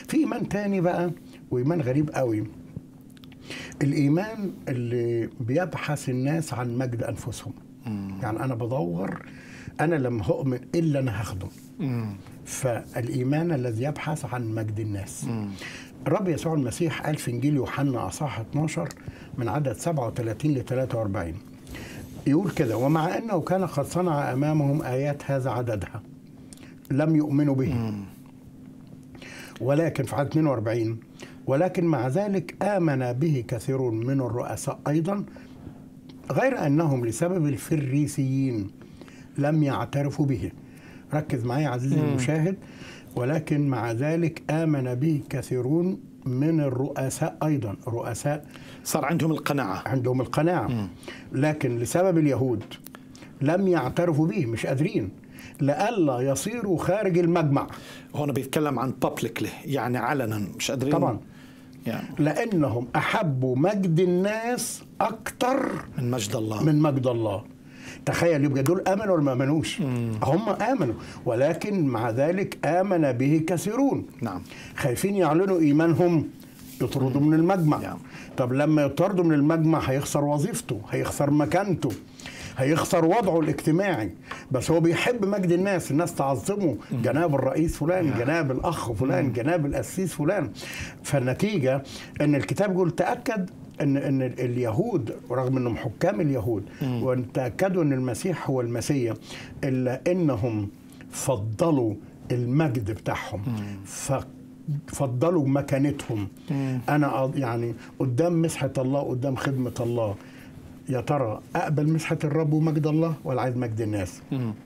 في ايمان تاني بقى وايمان غريب قوي الايمان اللي بيبحث الناس عن مجد انفسهم يعني انا بدور انا لما هؤمن ايه اللي انا هاخده فالايمان الذي يبحث عن مجد الناس الرب يسوع المسيح قال في انجيل يوحنا اصحاح 12 من عدد 37 ل 43 يقول كده ومع انه كان قد صنع امامهم ايات هذا عددها لم يؤمنوا به ولكن في عدد 42 ولكن مع ذلك آمن به كثير من الرؤساء أيضا غير أنهم لسبب الفريسيين لم يعترفوا به ركز معي عزيزي المشاهد ولكن مع ذلك آمن به كثيرون من الرؤساء أيضا رؤساء صار عندهم القناعة عندهم القناعة لكن لسبب اليهود لم يعترفوا به مش قادرين لئلا يصيروا خارج المجمع هون بيتكلم عن بابليكلي يعني علنا مش قادرين طبعا يعني لأنهم أحبوا مجد الناس أكتر من مجد الله من مجد الله تخيل يبقى دول امنوا ولا ما امنوش هم امنوا ولكن مع ذلك امن به كثيرون نعم خايفين يعلنوا ايمانهم يطردوا من المجمع نعم. طب لما يطردوا من المجمع هيخسر وظيفته هيخسر مكانته هيخسر وضعه الاجتماعي بس هو بيحب مجد الناس الناس تعظمه جناب الرئيس فلان جناب الاخ فلان جناب القسيس فلان فالنتيجه ان الكتاب يقول تاكد ان ان اليهود رغم انهم حكام اليهود وان تاكدوا ان المسيح هو المسيح الا انهم فضلوا المجد بتاعهم ففضلوا مكانتهم انا أ- يعني قدام مسحه الله قدام خدمه الله يا ترى اقبل مسحه الرب ومجد الله ولا عايز مجد الناس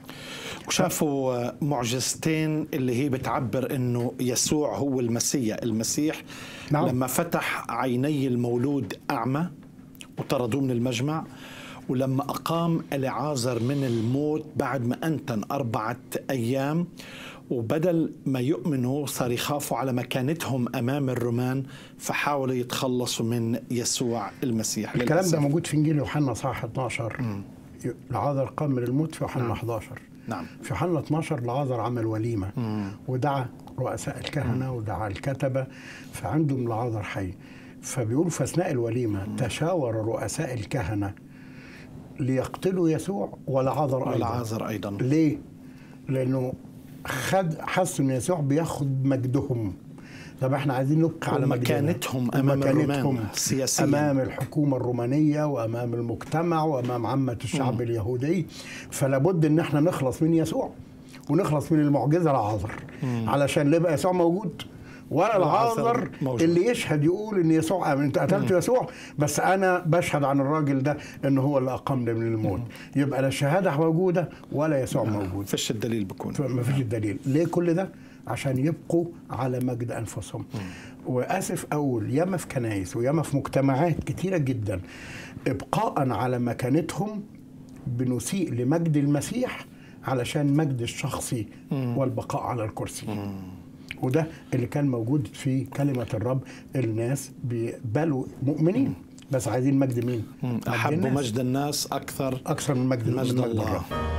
وشافوا معجزتين اللي هي بتعبر انه يسوع هو المسيح المسيح نعم. لما فتح عيني المولود اعمى وطردوه من المجمع ولما اقام العازر من الموت بعد ما انتن اربعه ايام وبدل ما يؤمنوا صار يخافوا على مكانتهم امام الرومان فحاولوا يتخلصوا من يسوع المسيح الكلام ده للأسف. موجود في انجيل يوحنا صح 12 العازر قام من الموت في يوحنا 11 نعم في يوحنا 12 العازر عمل وليمه ودعا رؤساء الكهنه ودعا الكتبه فعندهم العازر حي فبيقول في اثناء الوليمه تشاور رؤساء الكهنه ليقتلوا يسوع والعازر ايضا والعازر ايضا ليه؟ لانه خد حسوا ان يسوع بياخد مجدهم طب احنا عايزين نبقى على مجدنا. ومكانتهم أمام ومكانتهم الرومان سياسياً. امام الحكومه الرومانيه وامام المجتمع وامام عامه الشعب اليهودي فلا بد ان احنا نخلص من يسوع ونخلص من المعجزه العازر علشان لا يبقى يسوع موجود ولا العازر العازر موجود. اللي يشهد يقول ان يسوع امن انت قتلت يسوع بس انا بشهد عن الراجل ده ان هو اللي اقامنا من الموت يبقى لا الشهاده موجوده ولا يسوع موجود فيش الدليل بكون ما فيش الدليل ليه كل ده عشان يبقوا على مجد انفسهم واسف اقول ياما في كنايس وياما في مجتمعات كتيره جدا ابقاء على مكانتهم بنسيء لمجد المسيح علشان مجد الشخصي والبقاء على الكرسي وده اللي كان موجود في كلمة الرب الناس بيقبلوا مؤمنين بس عايزين مجد مين؟ مجد احبوا الناس. مجد الناس اكثر أكثر من مجد مجد من الله. الرب